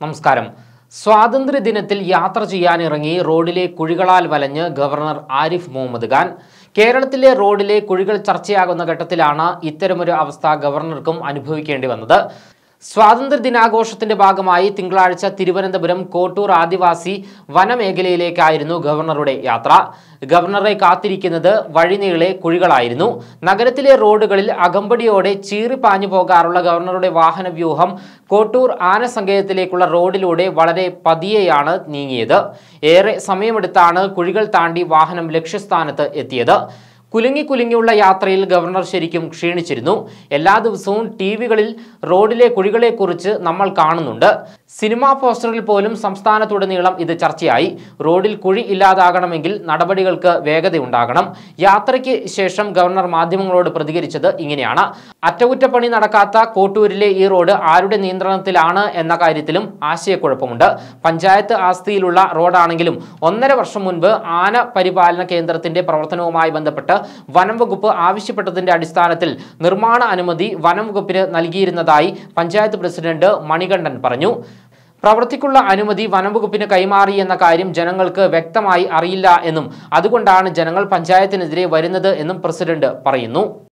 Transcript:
നമസ്കാരം സ്വാതന്ത്ര്യ ദിനത്തിൽ യാത്ര ചെയ്യാനിറങ്ങി റോഡിലെ കുഴികളാൽ വലഞ്ഞ് ഗവർണർ ആരിഫ് മുഹമ്മദ് ഖാൻ കേരളത്തിലെ റോഡിലെ കുഴികൾ ചർച്ചയാകുന്ന ഘട്ടത്തിലാണ് ഇത്തരമൊരു അവസ്ഥ ഗവർണർക്കും അനുഭവിക്കേണ്ടി വന്നത് സ്വാതന്ത്ര്യ ദിനാഘോഷത്തിന്റെ ഭാഗമായി തിങ്കളാഴ്ച തിരുവനന്തപുരം കോട്ടൂർ ആദിവാസി വനമേഖലയിലേക്കായിരുന്നു ഗവർണറുടെ യാത്ര ഗവർണറെ കാത്തിരിക്കുന്നത് വഴിനീളെ കുഴികളായിരുന്നു നഗരത്തിലെ റോഡുകളിൽ അകമ്പടിയോടെ ചീറിപ്പാഞ്ഞു പോകാറുള്ള ഗവർണറുടെ വാഹന വ്യൂഹം കോട്ടൂർ ആനസങ്കേതത്തിലേക്കുള്ള റോഡിലൂടെ വളരെ പതിയെയാണ് നീങ്ങിയത് ഏറെ സമയമെടുത്താണ് കുഴികൾ താണ്ടി വാഹനം ലക്ഷ്യസ്ഥാനത്ത് എത്തിയത് കുലുങ്ങി കുലുങ്ങിയുള്ള യാത്രയിൽ ഗവർണർ ശരിക്കും ക്ഷീണിച്ചിരുന്നു എല്ലാ ദിവസവും ടി വികളിൽ റോഡിലെ കുഴികളെക്കുറിച്ച് നമ്മൾ കാണുന്നുണ്ട് സിനിമാ പോസ്റ്ററിൽ പോലും സംസ്ഥാനത്തുടനീളം ഇത് ചർച്ചയായി റോഡിൽ കുഴി ഇല്ലാതാകണമെങ്കിൽ നടപടികൾക്ക് വേഗതയുണ്ടാകണം യാത്രയ്ക്ക് ശേഷം ഗവർണർ മാധ്യമങ്ങളോട് പ്രതികരിച്ചത് ഇങ്ങനെയാണ് അറ്റകുറ്റപ്പണി നടക്കാത്ത കോട്ടൂരിലെ ഈ റോഡ് ആരുടെ നിയന്ത്രണത്തിലാണ് എന്ന കാര്യത്തിലും ആശയക്കുഴപ്പമുണ്ട് പഞ്ചായത്ത് ആസ്തിയിലുള്ള റോഡാണെങ്കിലും ഒന്നര വർഷം മുൻപ് ആന പരിപാലന കേന്ദ്രത്തിന്റെ പ്രവർത്തനവുമായി ബന്ധപ്പെട്ട് വനം വകുപ്പ് ആവശ്യപ്പെട്ടതിന്റെ അടിസ്ഥാനത്തിൽ നിർമ്മാണ അനുമതി വനം വകുപ്പിന് നൽകിയിരുന്നതായി പഞ്ചായത്ത് പ്രസിഡന്റ് മണികണ്ഠൻ പറഞ്ഞു പ്രവൃത്തിക്കുള്ള അനുമതി വനംവകുപ്പിന് കൈമാറി എന്ന കാര്യം ജനങ്ങൾക്ക് വ്യക്തമായി അറിയില്ല എന്നും അതുകൊണ്ടാണ് ജനങ്ങൾ പഞ്ചായത്തിനെതിരെ വരുന്നത് എന്നും പ്രസിഡന്റ് പറയുന്നു